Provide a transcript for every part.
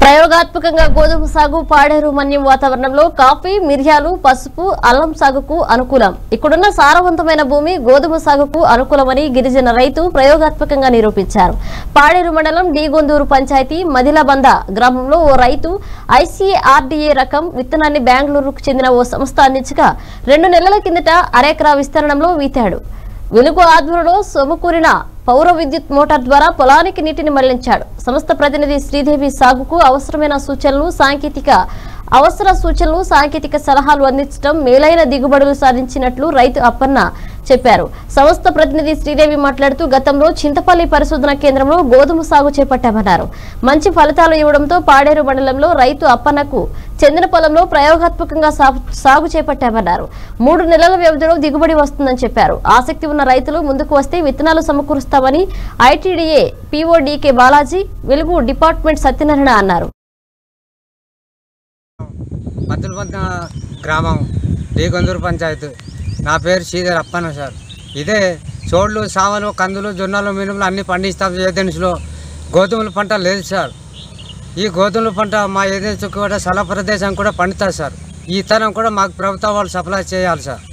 ప్రయోగాత్మకంగా గోధుమ సాగు పాడేరు మన్యం వాతావరణంలో కాఫీ మిరియాలు పసుపు అల్లం సాగుకు అనుకూలం ఇక్కడున్న సారవంతమైన భూమి గోధుమ సాగుకు అనుకూలమని గిరిజన రైతు ప్రయోగాత్మకంగా నిరూపించారు పాడేరు మండలం డీగొందూరు పంచాయతీ మదిలబంద గ్రామంలో ఓ రైతు ఐసీఆర్డీఏ రకం విత్తనాన్ని బెంగళూరుకు చెందిన ఓ సంస్థ అందించగా రెండు నెలల కిందట అరెకరా విస్తరణంలో వీతాడు వెలుగు ఆధ్వర్యంలో సమకూరిన పౌర విద్యుత్ మోటార్ ద్వారా పొలానికి నీటిని మళ్లించాడు సంస్థ ప్రతినిధి శ్రీదేవి సాగుకు అవసరమైన సూచనలు సాంకేతిక అవసర సూచనలు సాంకేతిక సలహాలు అందించడం మేలైన దిగుబడులు సాధించినట్లు రైతు అప్పన్న చెప్పారు సంస్థ ప్రతినిధి శ్రీదేవి మాట్లాడుతూ గతంలో చింతపల్లి పరిశోధన కేంద్రంలో గోధుమ సాగు చేపట్టామన్నారు మంచి ఫలితాలు ఇవ్వడంతో పాడేరు మండలంలో రైతు అప్పన్నకు చెందిన పొలంలో ప్రయోగాత్మకంగా సాగు- సాగు చేపట్టామన్నారు మూడు నెలల వ్యవధిలో దిగుబడి వస్తుందని చెప్పారు ఆసక్తి ఉన్న రైతులు ముందుకు వస్తే విత్తనాలు సమకూరుస్తామని ఐటీడీఏ పీఓడీకే బాలాజీ వెలుగు డిపార్ట్మెంట్ సత్యనారాయణ అన్నారు మద్దులపంత గ్రామం డీగొందూరు పంచాయతీ నా పేరు శ్రీధర్ అప్పన్న సార్ ఇదే చోళ్ళు సామలు కందులు జొన్నలు మినుములు అన్నీ పండిస్తాం ఏజెన్సీలో గోధుమల పంట లేదు సార్ ఈ గోధుమల పంట మా ఏజెన్సీ కూడా స్థల ప్రదేశం కూడా పండుతుంది సార్ ఈ తరం కూడా మాకు ప్రభుత్వం వాళ్ళు సప్లై చేయాలి సార్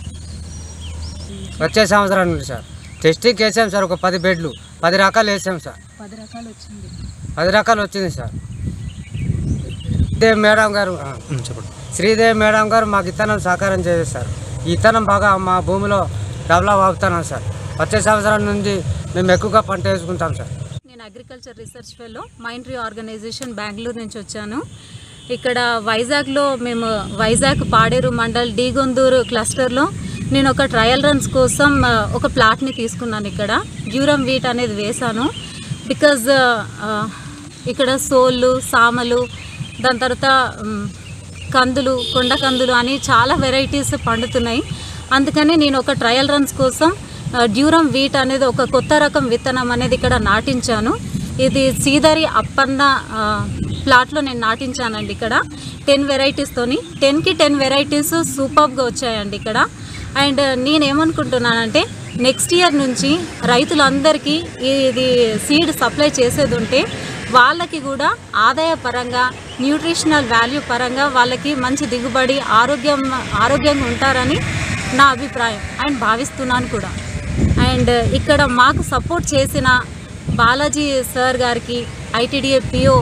వచ్చే సంవత్సరం నుండి సార్ టెస్టింగ్ వేసాం సార్ ఒక పది బెడ్లు పది రకాలు వేసాం సార్ పది రకాలు వచ్చింది పది రకాలు వచ్చింది సార్ శ్రీదేవి మేడం గారు ఆ, చెప్పండి శ్రీదేవి మేడం గారు మాకు ఇత్తనం సహకారం చేస్తారు ఈ ఇత్తనం బాగా మా భూమిలో డెవలప్ అవుతున్నాం సార్ వచ్చే సంవత్సరం నుంచి మేము ఎక్కువగా పంట వేసుకుంటాం సార్ నేను అగ్రికల్చర్ రీసెర్చ్ ఫెలో మైండ్రీ ఆర్గనైజేషన్ బెంగళూరు నుంచి వచ్చాను ఇక్కడ వైజాగ్లో మేము వైజాగ్ పాడేరు మండల్ డీగొందూరు క్లస్టర్లో నేను ఒక ట్రయల్ రన్స్ కోసం ఆ, ఒక ప్లాట్ని తీసుకున్నాను ఇక్కడ డ్యూరం వీట్ అనేది వేశాను బికాజ్ ఇక్కడ సోళ్ళు సామలు దాని తర్వాత మ్, కందులు కొండ కందులు అని చాలా వెరైటీస్ పండుతున్నాయి అందుకని నేను ఒక ట్రయల్ రన్స్ కోసం ఆ, డ్యూరం వీట్ అనేది ఒక కొత్త రకం విత్తనం అనేది ఇక్కడ నాటించాను ఇది సీదరి అప్పన్న ఆ, ప్లాట్లో నేను నాటించానండి ఇక్కడ టెన్ వెరైటీస్తోని టెన్కి టెన్ వెరైటీస్ సూపర్గా వచ్చాయండి ఇక్కడ అండ్ నేనేమనుకుంటున్నానంటే నెక్స్ట్ ఇయర్ నుంచి రైతులందరికీ ఇది సీడ్ సప్లై చేసేది ఉంటే వాళ్ళకి కూడా ఆదాయ పరంగా న్యూట్రిషనల్ వాల్యూ పరంగా వాళ్ళకి మంచి దిగుబడి ఆరోగ్యం ఆరోగ్యంగా ఉంటారని నా అభిప్రాయం అండ్ భావిస్తున్నాను కూడా అండ్ ఇక్కడ మాకు సపోర్ట్ చేసిన బాలాజీ సార్ గారికి ITDA PO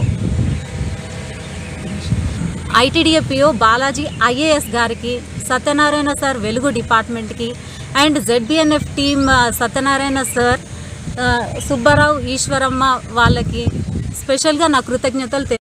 ITDA PO Balaji IAS గారికి సత్యనారాయణ సార్ వెలుగు డిపార్ట్మెంట్కి అండ్ జెడ్బిఎన్ఎఫ్ టీమ్ ఆ, సత్యనారాయణ సార్ ఆ, సుబ్బారావు ఈశ్వరమ్మ వాళ్ళకి స్పెషల్గా నా కృతజ్ఞతలు తెలి